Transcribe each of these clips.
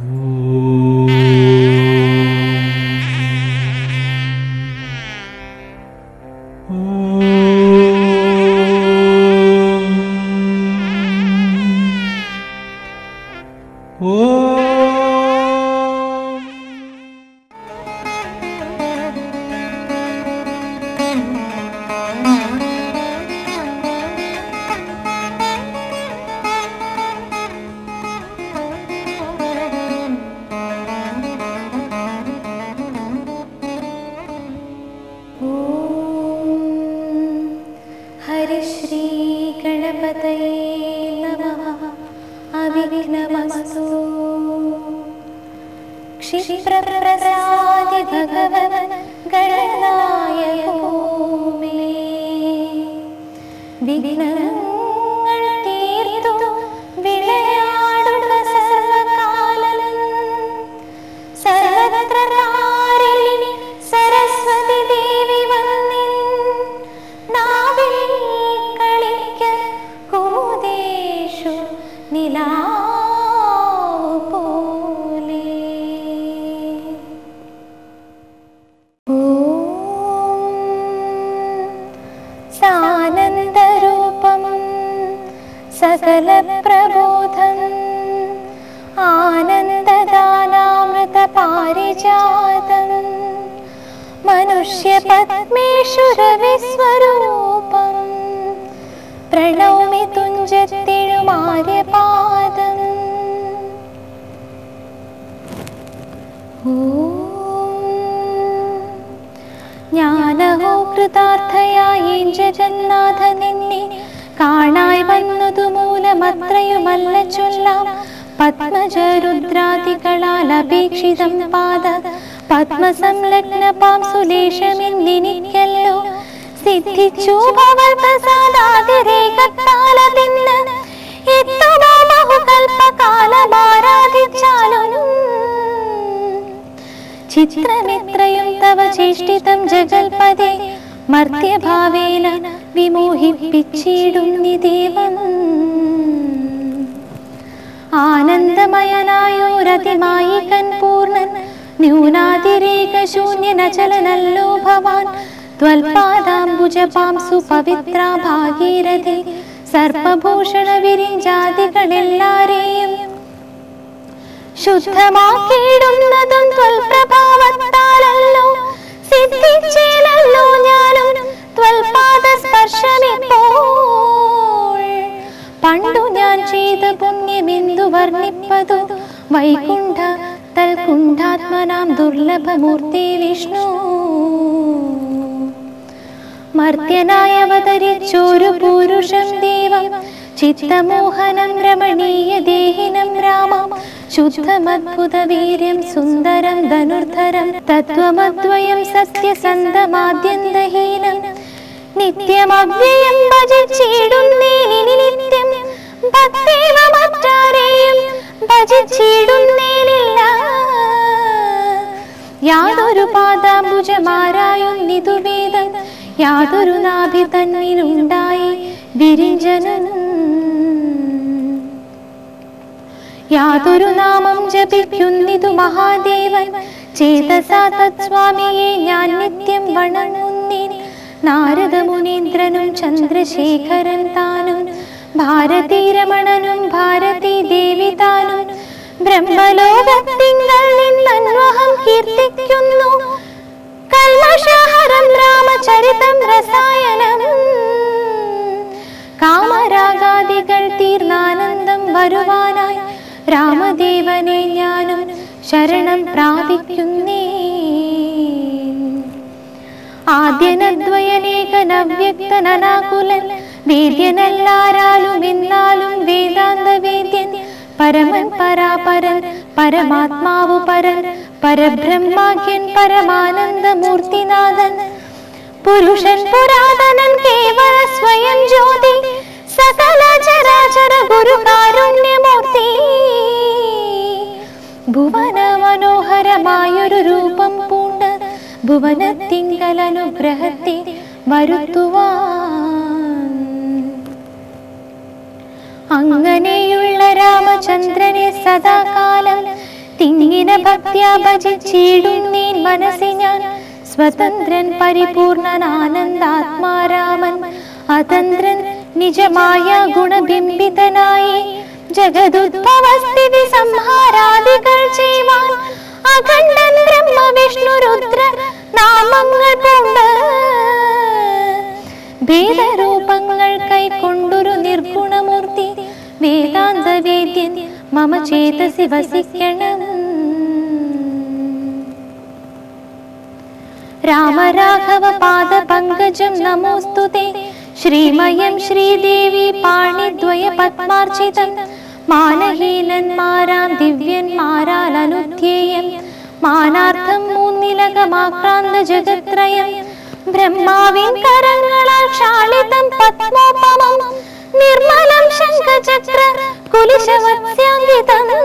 ഹരിശ്രീ ഗണപതയേ നമഃ അവിഘ്നമസ്തു ക്ഷിപ്രപ്രസാദി ഭഗവൻ ഗണനായകോ മേ വിഘ്നങ്ങൾ തീർത്തു വിളയാടുക സർവകാലം സർവത്ര താരിണി സരസ്വതി ദേവി വന്നിൻ നാവിൽ കളിക്ക കുമുദേഷു നിലാവു പോലെ ഓം സാനന്ദരൂപം സകല പ്രബോധം ആനന്ദദാനാമൃത പാരിജാതം മനുഷ്യ പത്മേശ്വരവിസ്വരൂപം പ്രണൗമി തുഞ്ചത്തിഴുമാര്യപാദം ഓം ജ്ഞാനഹോ കൃതാർത്ഥയായി ജഗന്നാഥ നിന്നെ കാണായി വന്നതു മൂലമത്രയുമല്ല ചൊല്ലാം പത്മജരുദ്രാദികളാൽ അപേക്ഷിതം പാദ പത്മസംലഗ്ന പാം സുലേഷമെന്നിനിക്കല്ലോ സിദ്ധിച്ചു ഭവൽ പ്രസാദാതിരേകത്താലതിന്ന് എത്തുമോ ബഹുകൽപ്പകാലമാരാധിച്ചാലും ചിത്രമിത്രയും തവ ചേഷ്ടിതം ജഗൽപദേ മർത്യഭാവേന വിമോഹിപ്പിച്ചിടുന്നി ദേവം ആനന്ദമയനായോരതിമായികൻ പൂർണ്ണൻ ന്യൂനാതിരേക ശൂന്യനചലനല്ലോ ഭവാൻ ത്വൽപാദാംബുജപാംസു പവിത്ര ഭാഗീരഥി സർപ്പഭൂഷണ വിരിഞ്ചാതികളെല്ലാരെയും ശുദ്ധമാക്കിയിടുന്നതും ത്വൽപ്രഭാവത്താലല്ലോ സിദ്ധിച്ചേലല്ലോ ഞാനും ത്വൽപാദ സ്പർശമിപ്പോൾ പണ്ടു ഞാൻ ചെയ്ത പുണ്യമെന്തു വർണ്ണിപ്പതു വൈകുണ്ഠ തൽകുണ്ഠാത്മനാം ദുർലഭമൂർത്തി വിഷ്ണു മർത്യനായി അവതരിച്ചൊരു പുരുഷം ദേവം ചിത്തമോഹനം രമണീയ ദേഹിനം രാമം ശുദ്ധമദ്ഭുത വീര്യം സുന്ദരം ധനുർധരം തത്വമദ്വയം സത്യസന്ധമാദ്യന്തഹീനം നിത്യമവ്യയം ഭജിച്ചിടുന്നേനിനി നിത്യം ഭക്തേവ മറ്റാരെയും ഭജിച്ചിടുന്നേനില്ല യാതൊരു പാദാംബുജമാരായുന്നിതു വേദം യാതൊരു നാഭി തന്നിലുണ്ടായി വിരിഞ്ചനും യാതൊരു നാമം ജപിക്കുന്നിതു മഹാദേവൻ ചേതസാ തത്സ്വാമിയെ ഞാൻ നിത്യം വണങ്ങുന്നിനി നാരദ മുനീന്ദ്രനും ചന്ദ്രശേഖരൻ താനും ഭാരതീരമണനും ഭാരതീ ദേവി താനും ബ്രഹ്മലോകത്തിങ്കൾ നിന്നന്വഹം കീർത്തിക്കുന്നു കൽമഷഹരം രാമചരിതം രസായനം കാമരാഗാദികൾ തീർന്നാനന്ദം വരുവാനായി രാമദേവനെ ഞാനും ശരണം പ്രാപിക്കുന്നേ ആദ്യനദ്വയനേകനവ്യക്തനനാകുലൻ വേദ്യനല്ലാരാലും എന്നാലും വേദാന്ത വേദ്യൻ പരമൻ പരാപരൻ പരമാത്മാവു പരൻ പരബ്രഹ്മാഖ്യൻ പരമാനന്ദമൂർത്തിനാഥൻ പുരുഷൻ പുരാതനൻ കേവല സ്വയം ജ്യോതി സകല ചരാചര ഗുരു കാരുണ്യമൂർത്തി ഭുവന മനോഹരമായൊരു രൂപം പൂണ്ട് ഭുവനത്തിങ്കലനുഗ്രഹത്തെ വരുത്തുവാൻ അങ്ങനെയുള്ള രാമചന്ദ്രനെ സദാകാലം തിങ്ങിന ഭക്ത്യാ ഭജിച്ചിടുന്നീൻ മനസ്സി ഞാൻ സ്വതന്ത്രൻ പരിപൂർണൻ ആനന്ദാത്മാരാമൻ അതന്ത്രൻ നിജമായ ഗുണബിംബിതനായി ജഗതുദ്ഭവസ്ഥിതി സംഹാരാദികൾ ചെയ്യുവാൻ അഖണ്ഡൻ ബ്രഹ്മ വിഷ്ണു രുദ്ര നാമങ്ങൾ കൊണ്ട് ഭേദരൂപങ്ങൾ കൈക്കൊണ്ടൊരു നിർഗുണമൂർത്തി വേദാന്ത വേദ്യൻ മമ ചേതസി വസിക്കണം രാമരാഘവ പാദ പങ്കജം നമോസ്തുതേ ശ്രീമയം ശ്രീദേവി പാണിദ്വയ പത്മാർച്ചിതം മാനഹീനന്മാരാം ദിവ്യന്മാരാൽ അനുധ്യേയം മാനാർത്ഥം മൂന്നിലകമാക്രാന്ത ജഗത്രയം ബ്രഹ്മാവിൻ കരങ്ങളാൽ ക്ഷാളിതം പത്മോപമം നിർമ്മലം ശംഖചക്ര കുലിശവത്സ്യാങ്കിതം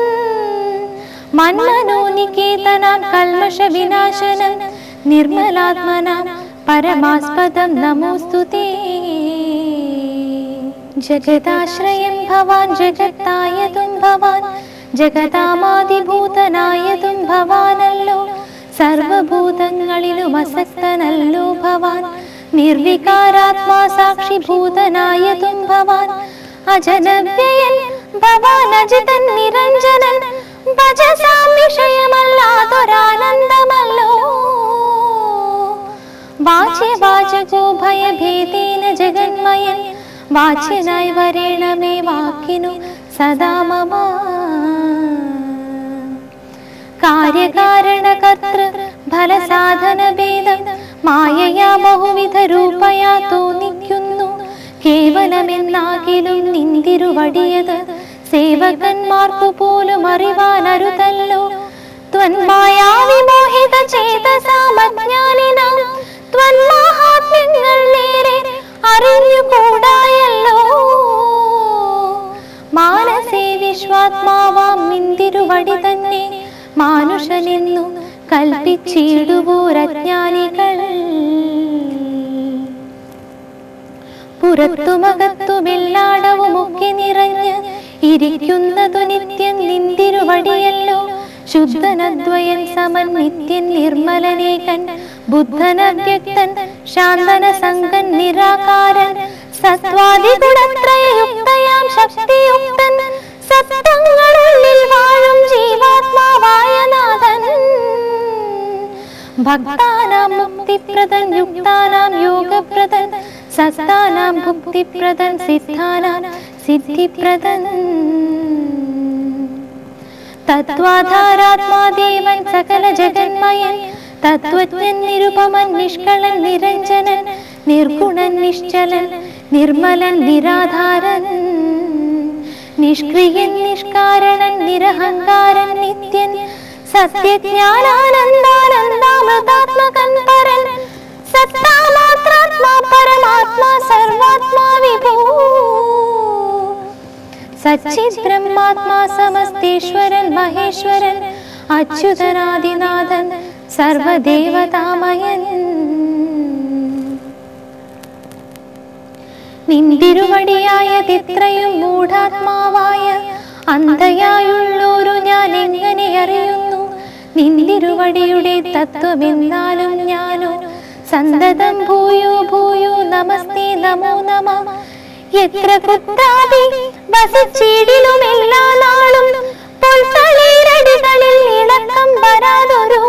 മന്മനോ നികേതനാം കൽമഷ വിനാശനം നിർമ്മലാത്മനാം പരമാസ്പദം നമോസ്തുതേ ജഗദാശ്രയം ഭവാൻ ജഗത്തായതും ഭവാൻ ജഗതാമാതിഭൂതനായതും ഭവാനല്ലോ സർവഭൂതങ്ങളിലും അസക്തനല്ലോ ഭവാൻ നിർവികാരാത്മാ സാക്ഷിഭൂതനായതും ഭവാൻ അജനവ്യയൻ ഭവാൻ അജിതൻ നിരഞ്ജനൻ ഭജസാം വിഷയമല്ലാതൊരാനന്ദമല്ലോ വാച്യവാചകോ ഭയഭേദേന ജഗന്മയൻ വാച്യനായി വരേണമേ വാക്കിനു സദാ മമ കാര്യകാരണകർത്തൃ ഫലസാധന ഭേദം മായയാ ബഹുവിധ രൂപയാ തോന്നിക്കുന്നു കേവലമെന്നാകിലും നിന്തിരുവടിയത് സേവകന്മാർക്കു പോലും അറിവാനരുതല്ലോ ത്വന്മായാ വിമോഹിത ചേതസാമജ്ഞാനിനാം ത്വന്മാഹാത്മ്യങ്ങൾ നേരെ അറിഞ്ഞുകൂടായല്ലോ മാനസേ വിശ്വാത്മാവാം നിന്തിരുവടി തന്നെ മാനുഷനെന്നു കൽപ്പിച്ചിടുവോരജ്ഞാനികൾ പുറത്തുമകത്തുമെല്ലാടവുമൊക്കെ നിറഞ്ഞ് ഇരിക്കുന്നതു നിത്യം നിന്തിരുവടിയല്ലോ ശുദ്ധനദ്വയൻ സമൻ നിത്യൻ നിർമ്മലനേകൻ ബുദ്ധനവ്യക്തൻ ശാന്തന സംഗൻ നിരാകാരൻ സത്വാദി ഗുണത്രയയുക്തയാം ശക്തിയുക്തൻ സത്വങ്ങളുള്ളിൽ വാഴും ജീവാത്മാവായ നാഥൻ ഭക്താനാം മുക്തിപ്രദൻ യുക്താനാം യോഗപ്രദൻ സത്താനാം ഭുക്തിപ്രദൻ സിദ്ധാനാം സിദ്ധിപ്രദൻ തത്വാധാരാത്മാദേവൻ സകല ജഗന്മയൻ തത്വജ്ഞൻ നിരുപമൻ നിഷ്കളൻ നിരഞ്ജനൻ നിർഗുണൻ നിശ്ചലൻ നിർമ്മലൻ നിരാധാരൻ നിഷ്ക്രിയൻ നിഷ്കാരണൻ നിരഹങ്കാരൻ നിത്യൻ സത്യജ്ഞാനാനന്ദാനന്ദാമൃതാത്മകൻ പരൻ സത്താമാത്രാത്മാ പരമാത്മാ സർവാത്മാ വിഭൂ സച്ചിത് ബ്രഹ്മാത്മാ സമസ്തേശ്വരൻ മഹേശ്വരൻ അച്യുതനാദിനാഥൻ സർവദേവതാമയൻ നിന്തിരുവടിയായതിത്രയും മൂഢാത്മാവായ അന്ധയായുള്ളോരു ഞാൻ എങ്ങനെ അറിയുന്നു നിന്തിരുവടിയുടെ തത്വമെന്നാലും ഞാനോ സന്തതം ഭൂയോ ഭൂയോ നമസ്തേ നമോ നമ എത്ര കുത്താതി വസിച്ചിടിലും എല്ലാ നാളും പൊൽത്തളിരടികളിൽ ഇളക്കം വരാതൊരു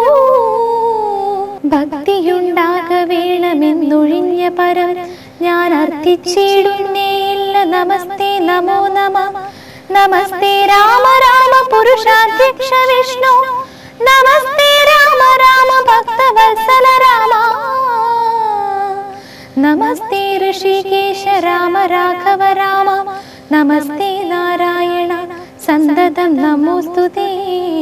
ഭക്തിയുണ്ടാക വേണമെന്നൊഴിഞ്ഞ പരം ഞാൻ അർത്ഥിച്ചിടുന്നേയില്ല നമസ്തേ നമോ നമ നമസ്തേ രാമ രാമ പുരുഷാധ്യക്ഷ വിഷ്ണു നമസ്തേ രാമ രാമ ഭക്തവത്സല രാമ നമസ്തേ ഋഷികേശ രാമ രാഘവ രാമ നമസ്തേ നാരായണ സന്തതം നമോസ്തുതേ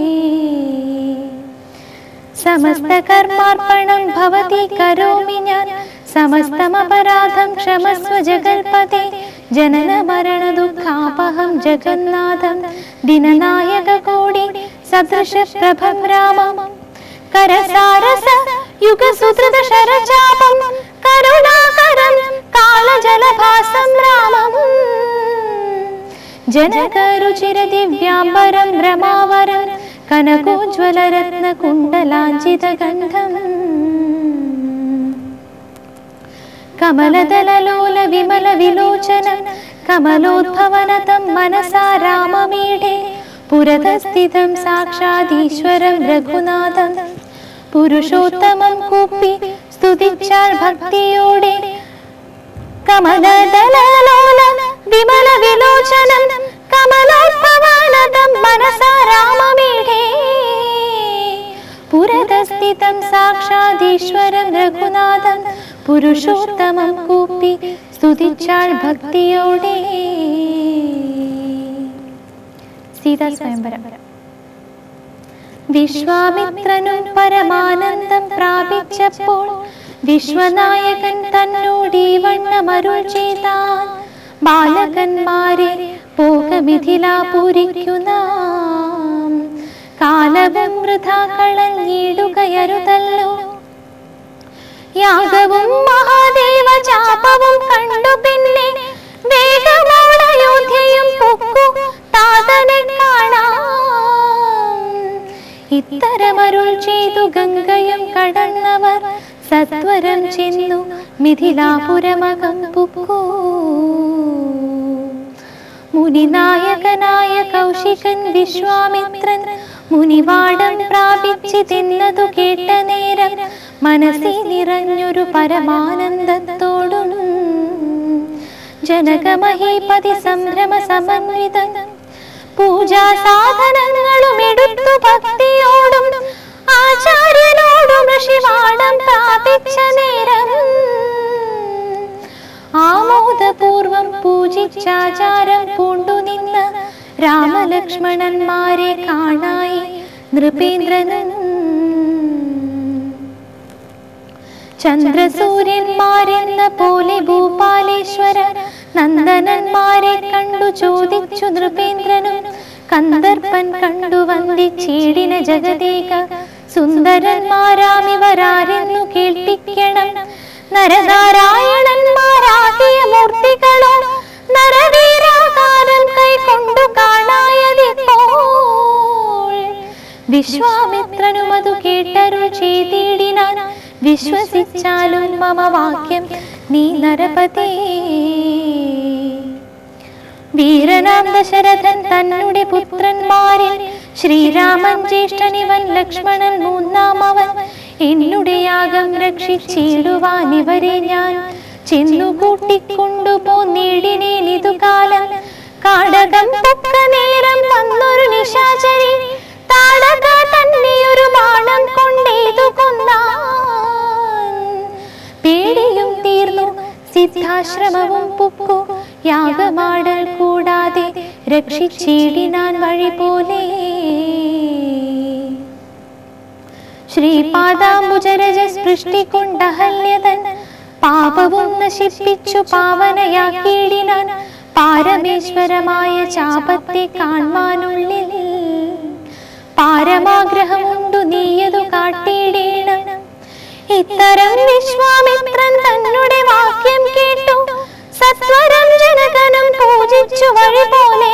സമസ്ത കർമാർപ്പണം ഭവതി കരോമി ഞാൻ സമസ്തമപരാധം ക്ഷമസ്വ ജഗൽപതേ ജനന മരണ ദുഃഖാപഹം ജഗന്നാഥം ദിനനായക കോടി സദൃശ പ്രഭം രാമം കരസാരസ യുഗസുധൃത ശരചാപം കരുണാകരം കാളജലഭാസം രാമം ജനകരുചിര ദിവ്യാംബരം രമാവരം കനകോജ്വലരത്ന കുണ്ടലാഞ്ചിത ഗന്ധം കമലദലലോല വിമല വിലോചന കമലോദ്ഭവനതം മനസാ രാമമീഡേ പുരതസ്ഥിതം സാക്ഷാദീശ്വരം രഘുനാഥം പുരുഷോത്തമം കൂപ്പി സ്തുതിച്ചാൽ ഭക്തിയോടെ കമലദലലോല വിമല വിലോചനം കമലോദ്ഭവാനതം മനസാ രാമമീഡേ പുരതസ്ഥിതം സാക്ഷാദീശ്വരം രഘുനാഥം പുരുഷോത്തമം കൂപ്പി സ്തുതിച്ചാൾ ഭക്തിയോടെ സീതാ സ്വയംവരം വിശ്വാമിത്രനും പരമാനന്ദം പ്രാപിച്ചപ്പോൾ വിശ്വനായകൻ തന്നോട് ഈ വണ്ണമരുൾ ചെയ്താൻ ബാലകന്മാരെ പോകമിഥിലാപുരിക്കുനാം കാലവും വൃഥാ കളഞ്ഞിടുകയരുതല്ലോ യാഗവും മഹാദേവ ചാപവും കണ്ടു പിന്നെ വേഗമോടയോധ്യയും പൊക്കു താതനെ കാണാം ഇത്തരമരുൾ ചെയ്തു ഗംഗയും കടന്നവർ സത്വരം ചെന്നു മിഥിലാപുരമകം പുക്കൂ മുനിനായകനായ കൗശികൻ വിശ്വാമിത്രൻ മുനിവാടം പ്രാപിച്ച് തിന്നതു കേട്ട നേരം മനസ്സിൽ നിറഞ്ഞൊരു പരമാനന്ദത്തോടും ജനകമഹീപതി സംഭ്രമ സമന്വിതൻ പൂജാ സാധനങ്ങളും എടുത്തു ഭക്തിയോടും ആചാര്യനോടും ഋഷിവാടം പ്രാപിച്ച നേരം ആമോദപൂർവം പൂജിച്ചാചാരം പൂണ്ടു നിന്ന് രാമലക്ഷ്മണന്മാരെ കാണായി നൃപേന്ദ്രനും ചന്ദ്രസൂര്യന്മാരെന്ന പോലെ ഭൂപാലേശ്വര നന്ദനന്മാരെ കണ്ടു ചോദിച്ചു നൃപേന്ദ്രനും കന്ദർപ്പൻ കണ്ടു വന്ദിച്ചേടിന ജഗതേക സുന്ദരന്മാരാമിവരാരെന്നു കേൾപ്പിക്കണം നരനാരായണന്മാരാകിയ മൂർത്തികളോ നരവീരാകാരം കൈക്കൊണ്ടു കാണായതിപ്പോൾ വിശ്വാമിത്രനും അതു കേട്ടരുൾ ചെയ്തിടിനാൻ വിശ്വസിച്ചാലും മമ വാക്യം നീ നരപതേ വീരനാം ദശരഥൻ തന്നുടെ പുത്രന്മാരിൽ ശ്രീരാമൻ ജ്യേഷ്ഠനിവൻ ലക്ഷ്മണൻ മൂന്നാമവൻ എന്നുടെ യാഗം രക്ഷിച്ചിടുവാൻ ഇവരെ ഞാൻ ചെന്നു കൂട്ടിക്കൊണ്ടുപോന്നിടിനേൻ ഇതു കാലം കാടകം പൊക്ക നേരം വന്നൊരു നിശാചരി താടക തന്നെ ഒരു ബാണം കൊണ്ടേതു കൊന്നാൻ പേടിയും തീർന്നു സിദ്ധാശ്രമവും പുക്കു യാഗമാടൽ കൂടാതെ രക്ഷിച്ചിടിനാൻ വഴി പോലെ ശ്രീപാദാംബുജരജ സൃഷ്ടി കൊണ്ടഹല്യതൻ പാപവും നശിപ്പിച്ചു പാവനയാക്കിയിടിനാൻ പാരമേശ്വരമായ ചാപത്തെ കാൺമാനുള്ളിൽ പാരമാഗ്രഹമുണ്ടു നീയതു കാട്ടിയിടേണം ഇത്തരം വിശ്വാമിത്രൻ തന്നുടെ വാക്യം കേട്ടു സത്വരം ജനകനും പൂജിച്ചു വഴി പോലെ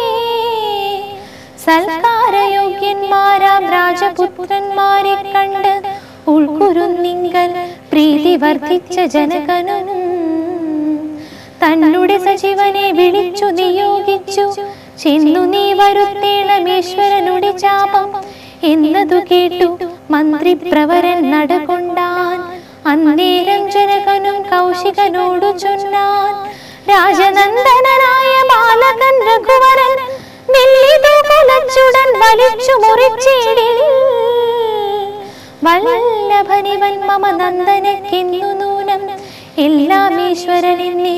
സൽക്കാരയോഗ്യന്മാരാം രാജപുത്രന്മാരെ കണ്ട് ഉൾക്കുരുന്നിങ്കൽ പ്രീതി വർദ്ധിച്ച ജനകനും തന്നുടെ സജീവനെ വിളിച്ചു നിയോഗിച്ചു ചെന്നു നീ വരുത്തേണമേശ്വരനുടെ ചാപം എന്നതു കേട്ടു മന്ത്രി പ്രവരൻ നടകൊണ്ടാൻ അന്നേരം ജനകനും കൗശികനോടു ചൊന്നാൻ രാജനന്ദനായ ബാലകൻ രഘുവരൻ വെള്ളിതു കുലച്ചുടൻ വലിച്ചു മുറിച്ചിടിൽ വല്ലഭനിവൻ മമ നന്ദനക്കെന്നു നൂനം എല്ലാം ഈശ്വരൻ എന്നെ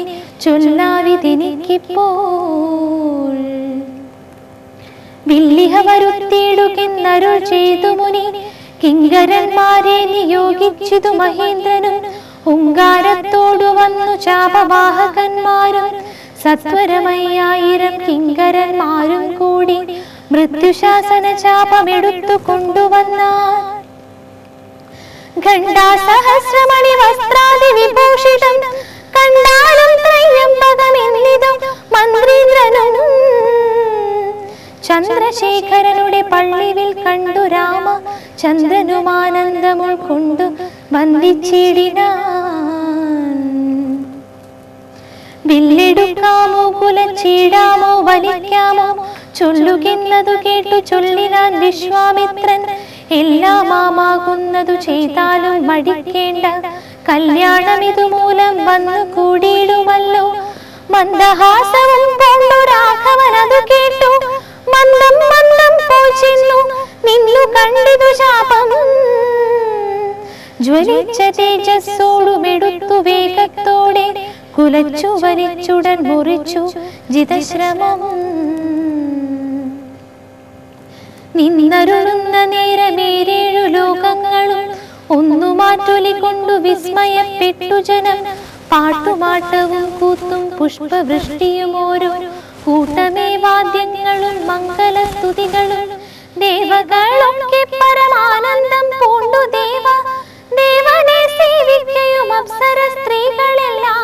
ചൊല്ലാവിതെനിക്കിപ്പോൾ വില്ലിഹ വരുത്തിയിടുകെന്നരുൾ ചെയ്തു മുനി കിങ്കരന്മാരെ നിയോഗിച്ചതു മഹേന്ദ്രനും ഹുങ്കാരത്തോടു വന്നു ചാപവാഹകന്മാരും സത്വരമയ്യായിരം കിങ്കരന്മാരും കൂടി മൃത്യുശാസന ചാപമെടുത്തു കൊണ്ടുവന്നാർ ഘണ്ടാസഹസ്രമണി വസ്ത്രാദി വിഭൂഷിതം കണ്ടാലും ത്രയംബകമെന്നിതും മന്ത്രീന്ദ്രനും ചന്ദ്ര ചന്ദ്രശേഖരനുടെ പള്ളിവിൽ കണ്ടു രാമ ചന്ദ്രനുമാനന്ദം ഉൾക്കൊണ്ടു വന്ദിച്ചിടിനാൻ വില്ലെടുക്കാമോ കുലച്ചീടാമോ വലിക്കാമോ ചൊല്ലുകിന്നതു കേട്ടു ചൊല്ലിനാൻ വിശ്വാമിത്രൻ എല്ലാമാകുന്നതു ചെയ്താലും മടിക്കേണ്ട കല്യാണം ഇതുമൂലം വന്നു കൂടിയിടുമല്ലോ മന്ദഹാസവും കൊണ്ടു രാഘവൻ അത് കേട്ടു മന്ദം മന്ദം പോച്ചെന്നു നിന്നു കണ്ടിതു ശാപം ജ്വലിച്ച തേജസ്സോടുമെടുത്തു വേഗത്തോടെ കുലച്ചു വലിച്ചുടൻ മുറിച്ചു ജിതശ്രമം നിന്നരുളുന്ന നേരമേരേഴു ലോകങ്ങളും ഒന്നു മാറ്റൊലി കൊണ്ടു വിസ്മയപ്പെട്ടു ജനം പാട്ടുമാട്ടവും കൂത്തും പുഷ്പവൃഷ്ടിയും ഓരോ കൂട്ടമേ വാദ്യങ്ങളും മംഗളസ്തുതികളും ദേവകളൊക്കെ പരമാനന്ദം പൂണ്ടു ദേവ ദേവനെ സേവിക്കയും അപ്സര സ്ത്രീകളെല്ലാം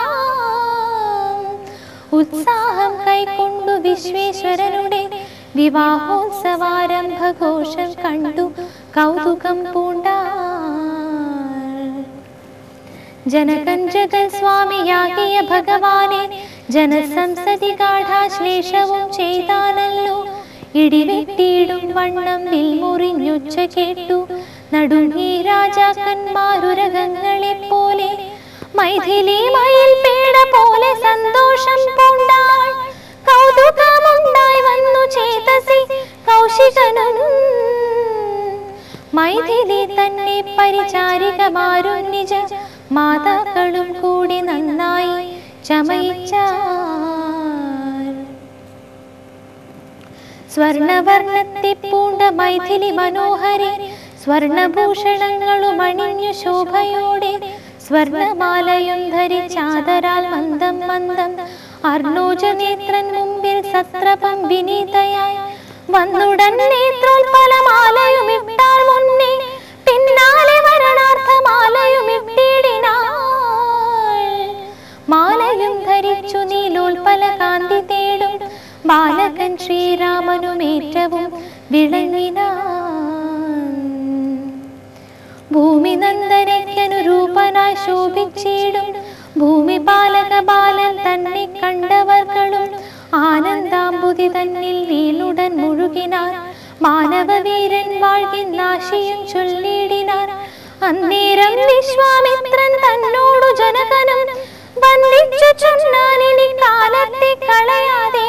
ഉത്സാഹം കൈക്കൊണ്ടു വിശ്വേശ്വരനുടെ വിവാഹോത്സവാരംഭ ഘോഷം കണ്ടു കൗതുകം പൂണ്ടാർ ജനകഞ്ചകൻ സ്വാമിയാകിയ ഭഗവാനെ ജനസംസതി ഗാഠാശ്ലേഷവും ചെയ്താനല്ലോ ഇടിവെട്ടിയിടും വണ്ണം വിൽമുറിഞ്ഞുച്ച കേട്ടു നടുങ്ങി രാജാക്കന്മാരുരകങ്ങളെ പോലെ മൈഥിലി മയിൽ പേട പോലെ സന്തോഷം പൂണ്ടാൾ കൗതുകമുണ്ടായി വന്നു ചേതസി കൗശികനും മൈഥിലി തന്നെ പരിചാരികമാരും നിജ മാതാക്കളും കൂടി നന്നായി ചമയിച്ചാർ സ്വർണവർണ്ണത്തെ പൂണ്ട മൈഥിലി മനോഹരി സ്വർണഭൂഷണങ്ങളും അണിഞ്ഞു ശോഭയോടെ സ്വർണമാലയും ധരിച്ചാദരാൽ മന്ദം മന്ദം അർണോജ നേത്രൻ മുമ്പിൽ സത്രപം വിനീതയായി വന്നുടൻ നേത്രോൽപലമാലയും ഇട്ടാൽ മുന്നേ പിന്നാലെ വരണാർത്ഥമാലയും ഇട്ടിടിനാൾ മാലയും ധരിച്ചു നീലോൽപല കാന്തി തേടും ബാലകൻ ശ്രീരാമനും ഏറ്റവും വിളങ്ങിനാൻ ഭൂമി നന്ദനയ്ക്കനുരൂപനായി ശോഭിച്ചിടും ഭൂമി പാലക ബാലൻ തന്നെ കണ്ടവർകളും ആനന്ദാംബുതി തന്നിൽ വീണുടൻ മുഴുകിനാർ മാനവവീരൻ വാഴ്കിന്നാശിയും ചൊല്ലിയിടിനാർ അന്നേരം വിശ്വാമിത്രൻ തന്നോടു ജനകനും വന്ദിച്ചു ചൊന്നാനിനി കാലത്തെ കളയാതെ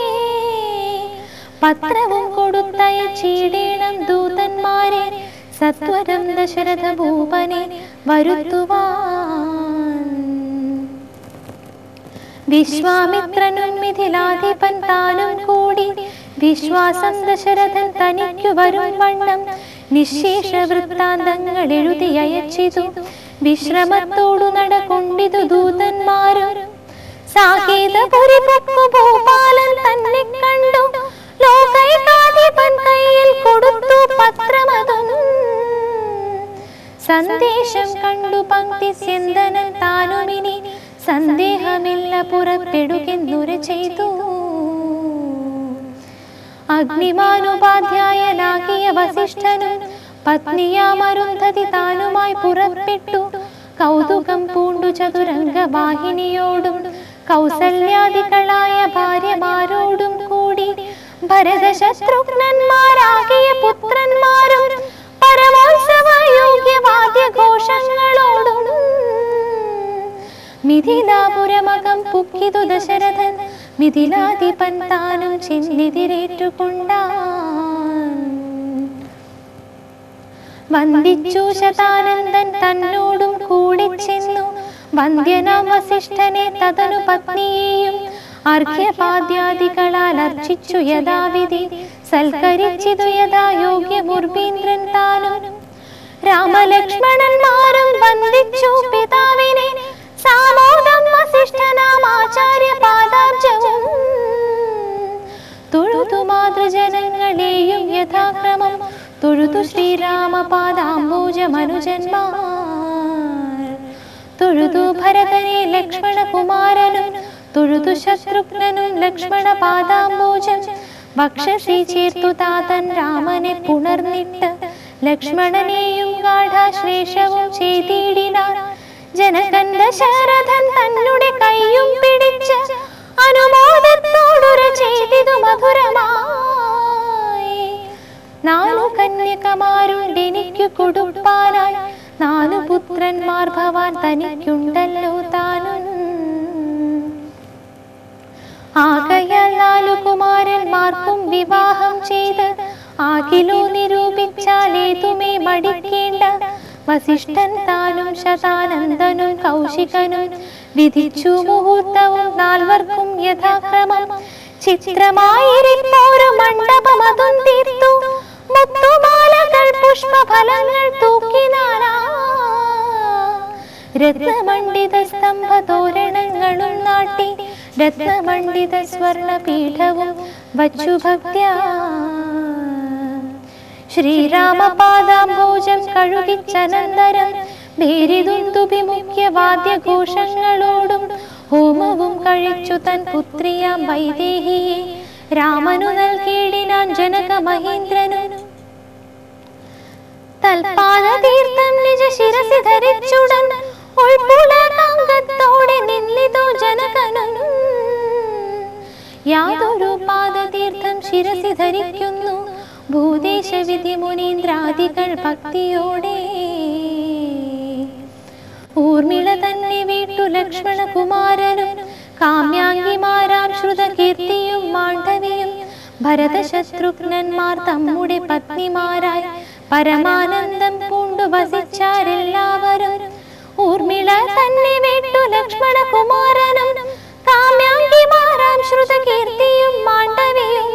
പത്രവും കൊടുത്തയച്ചിടേണം ദൂതന്മാരെ സത്വരം ദശരഥ ഭൂപനെ വരുത്തുവാൻ വിശ്വാമിത്രനും മിഥിലാധിപൻ താനും കൂടി വിശ്വാസം ദശരഥൻ തനിക്കു വരും വണ്ണം നിശേഷ വൃത്താന്തങ്ങൾ എഴുതി അയച്ചിതു വിശ്രമത്തോടു നടകൊണ്ടിതു ദൂതന്മാരും സാകേതപുരി പൊക്കു ഭൂപാലൻ തന്നെ കണ്ടു ലോകൈകാധിപൻ കയ്യിൽ കൊടുത്തു പത്രമതും സന്ദേശം കണ്ടു പങ്ക്തി സ്യന്തനൻ താനുമിനി സന്ദേഹമില്ല പുറപ്പെടുകെന്നുര ചെയ്തു അഗ്നിമാനുപാധ്യായനാകിയ വസിഷ്ഠനും പത്നിയാമരുന്ധതി താനുമായി പുറപ്പെട്ടു കൗതുകം പൂണ്ടു ചതുരംഗ വാഹിനിയോടും കൗസല്യാദികളായ ഭാര്യമാരോടും കൂടി ഭരത ശത്രുഘ്നന്മാരാകിയ പുത്രന്മാരും പരമോത്സവ യോഗ്യവാദ്യഘോഷങ്ങളോടും മിഥിലാപുരമകം പുക്കിതു ദശരഥൻ മിഥിലാധിപൻ താനും ചെന്നെതിരേറ്റുകൊണ്ടാൻ വന്ദിച്ചു ശതാനന്ദൻ തന്നോടും കൂടി ചെന്നു വന്ധ്യനാം വസിഷ്ഠനെ തതനു പത്നിയെയും അർഘ്യപാദ്യാദികളാൽ അർച്ചിച്ചു യഥാവിധി സൽക്കരിച്ചിതു യഥാ യോഗ്യമുർബീന്ദ്രൻ താനും രാമലക്ഷ്മണന്മാരും വന്ദിച്ചു പിതാവിനെ സാമോദം വസിഷ്ഠനാം ആചാര്യ പാദാർജവും തൊഴുതു മാതൃജനങ്ങളെയും യഥാക്രമം തൊഴുതു ശ്രീരാമ പാദാംബോജ മനുജന്മാർ തൊഴുതു ഭരതനെ ലക്ഷ്മണ കുമാരനും തൊഴുതു ശത്രുഘ്നനും ലക്ഷ്മണ പാദാംബോജം വക്ഷസി ചേർത്തു താതൻ രാമനെ പുണർന്നിട്ട് ലക്ഷ്മണനെയും ഗാഠാശ്ലേഷവും ചെയ്തിടിനാൻ ജനകന്റെ ശരഥൻ തന്നുടെ കൈയും പിടിച്ച് അനുമോദത്തോടുര ചെയ്തിതു മധുരമായി നാലു കന്യകമാരുണ്ടെനിക്കു കൊടുപ്പാനായി നാലു പുത്രന്മാർ ഭവാൻ തനിക്കുണ്ടല്ലോ താനും ആകയാൽ നാലു കുമാരന്മാർക്കും വിവാഹം ചെയ്ത് ആകിലോ നിരൂപിച്ചാലേതുമേ മടിക്കേണ്ട വസിഷ്ഠൻ താനും ശതാനന്ദനും കൗശികനും വിധിച്ചു മുഹൂർത്തവും നാൽവർക്കും യഥാക്രമം ചിത്രമായിരിപ്പോരു മണ്ഡപം അതും തീർത്തു മുത്തുമാലകൾ പുഷ്പഫലങ്ങൾ തൂക്കിനാനാ രത്നമണ്ഡിത സ്തംഭ തോരണങ്ങളും നാട്ടി രത്നമണ്ഡിത സ്വർണപീഠവും വച്ചു ഭക്ത്യാ ശ്രീരാമപാദാംബോജം കഴുകിച്ചനന്തരം ഭേരിതുന്തുബി മുഖ്യ വാദ്യഘോഷങ്ങളോടും ഹോമവും കഴിച്ചു തൻ പുത്രിയാം വൈദേഹിയെ രാമനു നൽകിയിടിനാൻ ജനക മഹേന്ദ്രനും തൽപാദ തീർത്ഥം നിജ ശിരസി ധരിച്ചുടൻ ഉൾപ്പുളകാംഗത്തോടെ നിന്നിതോ ജനകനും യാതൊരു പാദതീർത്ഥം ശിരസി ധരിക്കുന്നു ഭൂദേശ വിധി മുനീന്ദ്രാദികൾ ഭക്തിയോടെ ഊർമിള തന്നെ വീട്ടു ലക്ഷ്മണ കുമാരനും കാമ്യാംഗിമാരാം ശ്രുതകീർത്തിയും മാണ്ഡവിയും ഭരതശത്രുഘ്നന്മാർ തമ്മുടെ പത്നിമാരായി പരമാനന്ദം പൂണ്ടു വസിച്ചാരെല്ലാവരും ഊർമിള തന്നെ വീട്ടു ലക്ഷ്മണ കുമാരനും കാമ്യാംഗിമാരാം ശ്രുതകീർത്തിയും മാണ്ഡവിയും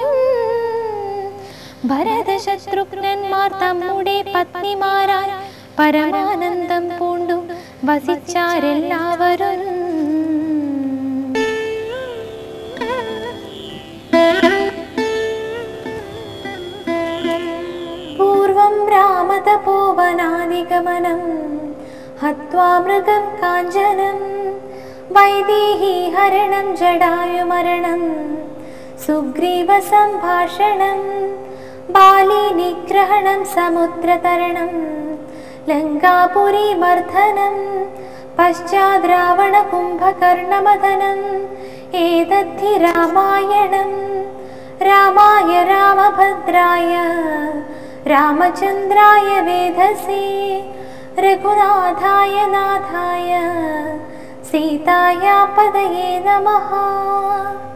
ഭരതശത്രുഘ്നന്മാർ തമ്മുടെ പത്നിമാരായി പരമാനന്ദം പൂണ്ടു വസിച്ചാരെല്ലാവരും പൂർവം രാമതപോവനാദിഗമനം ഹത്വാ മൃഗം കാഞ്ചനം വൈദേഹി ഹരണം ജടായുമരണം സുഗ്രീവ സംഭാഷണം ബാലി നിഗ്രഹണം സമുദ്രതരണം ലങ്കാപുരി മർദ്ദനം പശ്ചാത് രാവണ കുംഭകർണമദനം ഏതദ്ധി രാമായണം രാമായ രാമഭദ്രായ രാമചന്ദ്രായ വേധസേ രഘുനാഥായ നാഥായ സീതായ പദയേ നമഃ